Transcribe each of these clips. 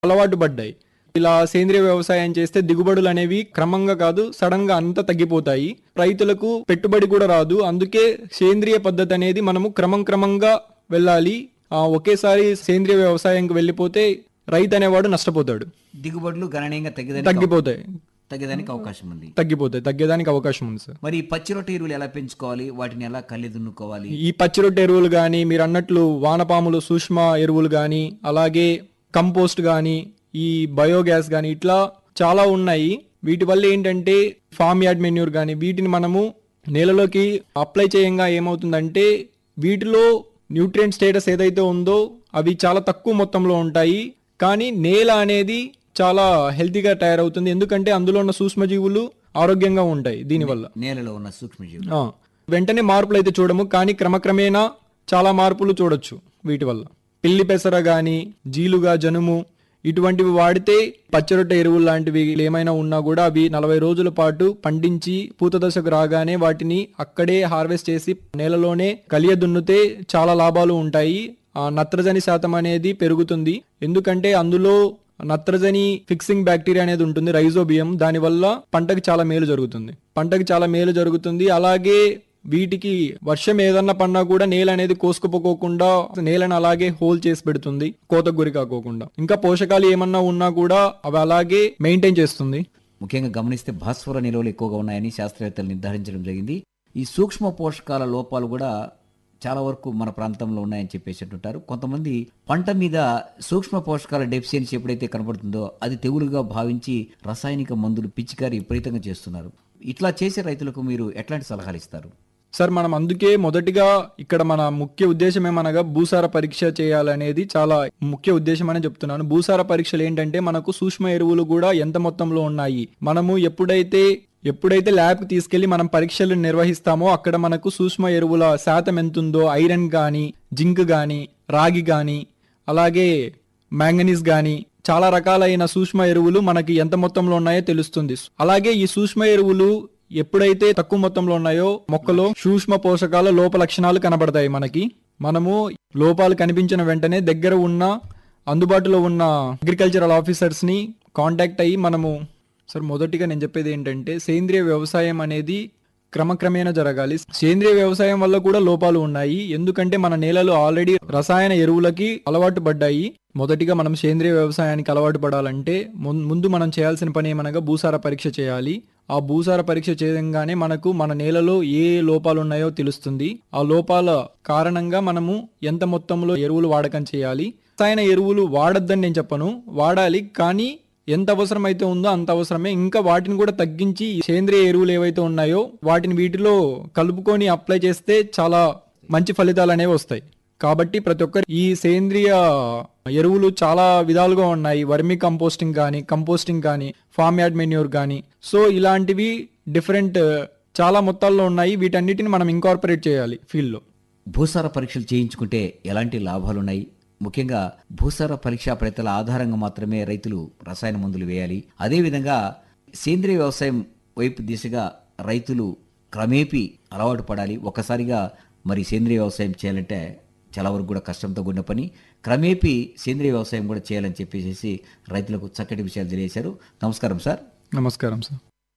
అలవాటు పడ్డాయి ఇలా సేంద్రియ వ్యవసాయం చేస్తే దిగుబడులు అనేవి క్రమంగా కాదు సడన్ గా అంతా తగ్గిపోతాయి రైతులకు పెట్టుబడి కూడా రాదు అందుకే సేంద్రియ పద్ధతి అనేది మనము క్రమం క్రమంగా వెళ్ళాలి ఆ, ఒకేసారి సేంద్రియ వ్యవసాయంకి వెళ్ళిపోతే రైతు అనేవాడు నష్టపోతాడు దిగుబడులు గణనీయంగా తగ్గదానికి తగ్గిపోతాయి తగ్గదానికి అవకాశం ఉంది తగ్గిపోతాయి తగ్గేదానికి అవకాశం ఉంది సార్ మరి ఈ పచ్చి రొట్టె ఎరువులు ఎలా పెంచుకోవాలి వాటిని ఎలా కళ్ళి దున్నుకోవాలి ఈ పచ్చి రొట్టె ఎరువులు కానీ మీరు అన్నట్లు వానపాములు సూక్ష్మ ఎరువులు కానీ అలాగే కంపోస్ట్ కానీ ఈ బయోగ్యాస్ కానీ ఇట్లా చాలా ఉన్నాయి వీటి వల్ల ఏంటంటే ఫామ్ యార్డ్ మెన్యూర్ కానీ వీటిని మనము నేలలోకి అప్లై చేయంగా ఏమవుతుందంటే వీటిలో న్యూట్రియంట్ స్టేటస్ ఏదైతే ఉందో అవి చాలా తక్కువ మొత్తంలో ఉంటాయి కానీ నేల అనేది చాలా హెల్తీగా తయారవుతుంది ఎందుకంటే అందులో ఉన్న సూక్ష్మజీవులు ఆరోగ్యంగా ఉంటాయి దీనివల్ల నేలలో ఉన్న సూక్ష్మజీవులు ఆ, వెంటనే మార్పులు అయితే చూడము కానీ క్రమక్రమేణా చాలా మార్పులు చూడొచ్చు వీటి వల్ల పిల్లి పెసర గాని జీలుగా జనుము ఇటువంటివి వాడితే పచ్చరొట్ట ఎరువులు లాంటివి ఏమైనా ఉన్నా కూడా అవి నలభై రోజుల పాటు పండించి పూత దశకు రాగానే వాటిని అక్కడే హార్వెస్ట్ చేసి నేలలోనే కలియ దున్నుతే చాలా లాభాలు ఉంటాయి ఆ నత్రజని శాతం అనేది పెరుగుతుంది ఎందుకంటే అందులో నత్రజని ఫిక్సింగ్ బ్యాక్టీరియా అనేది ఉంటుంది రైజోబియం దానివల్ల పంటకి చాలా మేలు జరుగుతుంది పంటకి చాలా మేలు జరుగుతుంది అలాగే వీటికి వర్షం ఏదన్నా పడినా కూడా నేల అనేది కోసుకుపోకోకుండా నేలను అలాగే హోల్ చేసి పెడుతుంది కోతకు గురి కాకోకుండా ఇంకా పోషకాలు ఏమన్నా ఉన్నా కూడా అవి అలాగే మెయింటైన్ చేస్తుంది ముఖ్యంగా గమనిస్తే భాస్వర నిల్వలు ఎక్కువగా ఉన్నాయని శాస్త్రవేత్తలు నిర్ధారించడం జరిగింది ఈ సూక్ష్మ పోషకాల లోపాలు కూడా చాలా వరకు మన ప్రాంతంలో ఉన్నాయని చెప్పేసి అంటుంటారు కొంతమంది పంట మీద సూక్ష్మ పోషకాల డెఫిషియన్సీ ఎప్పుడైతే కనబడుతుందో అది తెగులుగా భావించి రసాయనిక మందులు పిచికారి విపరీతంగా చేస్తున్నారు ఇట్లా చేసే రైతులకు మీరు ఎట్లాంటి సలహాలు ఇస్తారు సార్ మనం అందుకే మొదటిగా ఇక్కడ మన ముఖ్య ఉద్దేశం ఏమనగా భూసార పరీక్ష చేయాలనేది చాలా ముఖ్య ఉద్దేశం అని చెప్తున్నాను భూసార పరీక్షలు ఏంటంటే మనకు సూక్ష్మ ఎరువులు కూడా ఎంత మొత్తంలో ఉన్నాయి మనము ఎప్పుడైతే ఎప్పుడైతే ల్యాబ్కి తీసుకెళ్లి మనం పరీక్షలు నిర్వహిస్తామో అక్కడ మనకు సూక్ష్మ ఎరువుల శాతం ఎంతుందో ఐరన్ కానీ జింక్ కానీ రాగి కానీ అలాగే మ్యాంగనీస్ కానీ చాలా రకాలైన సూక్ష్మ ఎరువులు మనకి ఎంత మొత్తంలో ఉన్నాయో తెలుస్తుంది అలాగే ఈ సూక్ష్మ ఎరువులు ఎప్పుడైతే తక్కువ మొత్తంలో ఉన్నాయో మొక్కలో సూక్ష్మ పోషకాల లోప లక్షణాలు కనబడతాయి మనకి మనము లోపాలు కనిపించిన వెంటనే దగ్గర ఉన్న అందుబాటులో ఉన్న అగ్రికల్చరల్ ఆఫీసర్స్ ని కాంటాక్ట్ అయ్యి మనము సార్ మొదటిగా నేను చెప్పేది ఏంటంటే సేంద్రియ వ్యవసాయం అనేది క్రమక్రమేణా జరగాలి సేంద్రియ వ్యవసాయం వల్ల కూడా లోపాలు ఉన్నాయి ఎందుకంటే మన నేలలు ఆల్రెడీ రసాయన ఎరువులకి అలవాటు పడ్డాయి మొదటిగా మనం సేంద్రియ వ్యవసాయానికి అలవాటు పడాలంటే ముం- ముందు మనం చేయాల్సిన పని ఏమనగా భూసార పరీక్ష చేయాలి ఆ భూసార పరీక్ష చేయగానే మనకు మన నేలలో ఏ లోపాలు ఉన్నాయో తెలుస్తుంది ఆ లోపాల కారణంగా మనము ఎంత మొత్తంలో ఎరువులు వాడకం చేయాలి రసాయన ఎరువులు వాడొద్దని నేను చెప్పను వాడాలి కానీ ఎంత అవసరం అయితే ఉందో అంత అవసరమే ఇంకా వాటిని కూడా తగ్గించి ఈ సేంద్రియ ఎరువులు ఏవైతే ఉన్నాయో వాటిని వీటిలో కలుపుకొని అప్లై చేస్తే చాలా మంచి ఫలితాలు అనేవి వస్తాయి కాబట్టి ప్రతి ఒక్కరు ఈ సేంద్రియ ఎరువులు చాలా విధాలుగా ఉన్నాయి వర్మి కంపోస్టింగ్ కానీ కంపోస్టింగ్ కానీ ఫామ్ యార్డ్ మెన్యూర్ కానీ సో ఇలాంటివి డిఫరెంట్ చాలా మొత్తాల్లో ఉన్నాయి వీటన్నిటిని మనం ఇంకార్పొరేట్ చేయాలి ఫీల్డ్లో భూసార పరీక్షలు చేయించుకుంటే ఎలాంటి లాభాలున్నాయి ముఖ్యంగా భూసార పరీక్షా ఫలితాల ఆధారంగా మాత్రమే రైతులు రసాయన మందులు వేయాలి అదేవిధంగా సేంద్రియ వ్యవసాయం వైపు దిశగా రైతులు క్రమేపీ అలవాటు పడాలి ఒక్కసారిగా మరి సేంద్రియ వ్యవసాయం చేయాలంటే చాలా వరకు కూడా కష్టంతో కూడిన పని క్రమేపీ సేంద్రియ వ్యవసాయం కూడా చేయాలని చెప్పేసి రైతులకు చక్కటి విషయాలు తెలియజేశారు నమస్కారం సార్ నమస్కారం సార్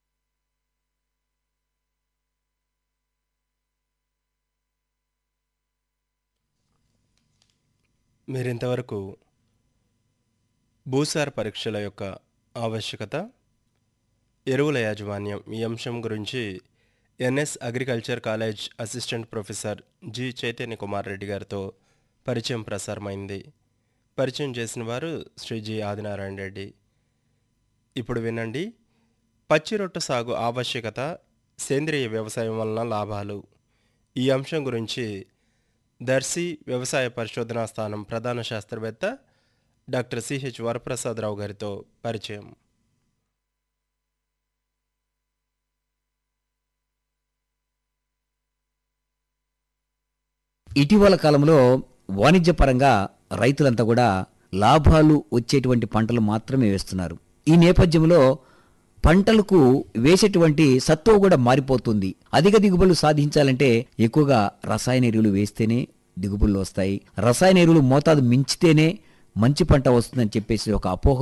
మీరింతవరకు భూసార పరీక్షల యొక్క ఆవశ్యకత ఎరువుల యాజమాన్యం ఈ అంశం గురించి N S agriculture college assistant professor G Chaitanya Kumar Reddy గారితో పరిచయం ప్రసారమైంది పరిచయం చేసిన వారు శ్రీ జి ఆదినారాయణ రెడ్డి ఇప్పుడు వినండి పచ్చి రొట్టె సాగు ఆవశ్యకత సేంద్రియ వ్యవసాయం వలన లాభాలు ఈ అంశం గురించి దర్శి వ్యవసాయ పరిశోధనా స్థానం ప్రధాన శాస్త్రవేత్త డాక్టర్ సిహెచ్ వరప్రసాదరావు గారితో పరిచయం ఇటీవల కాలంలో వాణిజ్యపరంగా రైతులంతా కూడా లాభాలు వచ్చేటువంటి పంటలు మాత్రమే వేస్తున్నారు ఈ నేపథ్యంలో పంటలకు వేసేటువంటి సత్తువ కూడా మారిపోతుంది అధిక దిగుబడులు సాధించాలంటే ఎక్కువగా రసాయన ఎరువులు వేస్తేనే దిగుబడులు వస్తాయి రసాయన ఎరువులు మోతాదు మించితేనే మంచి పంట వస్తుందని చెప్పేసి ఒక అపోహ